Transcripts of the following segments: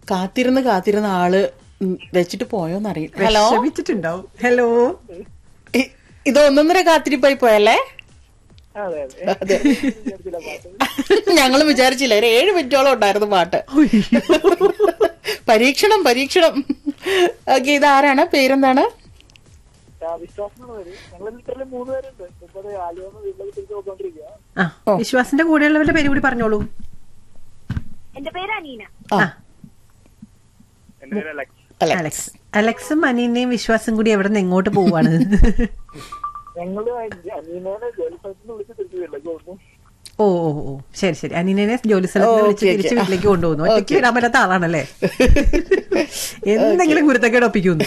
കാത്തിരുന്ന് കാത്തിരുന്ന ആള് ഉം, വെച്ചിട്ട് പോയോന്നറിയില്ല ഹലോ ക്ഷമിച്ചിട്ടുണ്ടാവും ഹലോ ഇ- ഇത് ഒന്നൊന്നര കാത്തിരിപ്പായി പോയല്ലേ അതെ അതെ അതെ ഞങ്ങൾ വിചാരിച്ചില്ല ഒരു ഏഴ് മിനിറ്റോളം ഉണ്ടായിരുന്നു പാട്ട് പരീക്ഷണം പരീക്ഷണം ഓക്കെ ഇതാരാണ് പേരെന്താണ് ആ, വിശ്വാസം എന്ന് പേര് ഞങ്ങൾ ലിറ്ററിൽ മൂന്ന് പേരുണ്ട് മുപ്പത് ആലുവന്ന് വീട്ടിലേക്ക് തിരിച്ചു പോയിക്കൊണ്ടിരിക്കുക ആ വിശ്വാസിന്റെ കൂടെയുള്ളവരുടെ പേര് കൂടി പറഞ്ഞോളൂ എന്റെ പേര് അനീന ആ എന്റെ പേര് അലക്സ് അല്ലെ അലക്സ് അലക്സും അനീനയും വിശ്വാസം കൂടി എവിടെ നിന്ന് എങ്ങോട്ട് പോവാണ് ഞങ്ങള് അനീനേനെ ജോലി സ്ഥലത്ത് നിന്ന് വിളിച്ച് തിരിച്ചു വീട്ടിലേക്ക് പോകുന്നു ഓ ഓ ഓ ശരി ശരി അനീനെ ജോലി സ്ഥലത്ത് നിന്ന് വിളിച്ച് ഓക്കേ, തിരിച്ച് ഓക്കേ. വീട്ടിലേക്ക് കൊണ്ടുപോകുന്നു ഒറ്റയ്ക്ക് വിടാൻ പറ്റാത്ത ആളാണല്ലേ എന്തെങ്കിലും കുരുത്തക്കേട് ഒപ്പിക്കുന്നു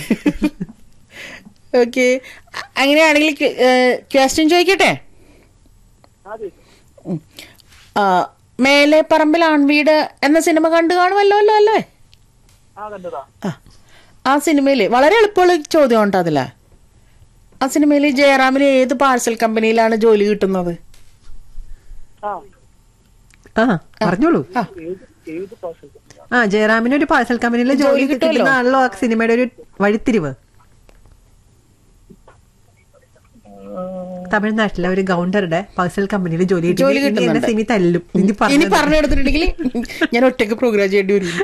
ഓക്കെ അങ്ങനെയാണെങ്കിൽ ക്വസ്റ്റ്യൻ ചോദിക്കട്ടെ ആദ്യം ഉം. ആ, മേലെ പറമ്പിൽ ആൺവീട് എന്ന സിനിമ കണ്ടു കാണുമല്ലോ അല്ലോ അല്ലേ ആ കണ്ടതാ ആ ആ സിനിമയിൽ വളരെ എളുപ്പമുള്ള ചോദ്യം ഉണ്ടോ അതില ആ സിനിമയിൽ ജയറാമിന് ഏത് പാഴ്സൽ കമ്പനിയിലാണ് ജോലി കിട്ടുന്നത് ആ ആ പറഞ്ഞോളൂ ആ ഏത് ഏത് പാസ് ആ ജയറാമിന് ഒരു പാഴ്സൽ കമ്പനിയിൽ ജോലി ജോലി കിട്ടുമല്ലോ. കിട്ടുന്നതാണല്ലോ ആ സിനിമയുടെ ഒരു വഴിത്തിരിവ് തമിഴ്നാട്ടിലെ ഒരു ഗൗണ്ടറുടെ പാഴ്സൽ കമ്പനിയിൽ ജോലി ജോലി കിട്ടി. ഇനി എന്നെ കിട്ടുന്നുണ്ട്. സിമി തല്ലും ഇനി ഇനി പറഞ്ഞു പറഞ്ഞു കൊടുത്തിട്ടുണ്ടെങ്കിൽ ഞാൻ ഒറ്റയ്ക്ക് പ്രോഗ്രാം ചെയ്യേണ്ടി വരും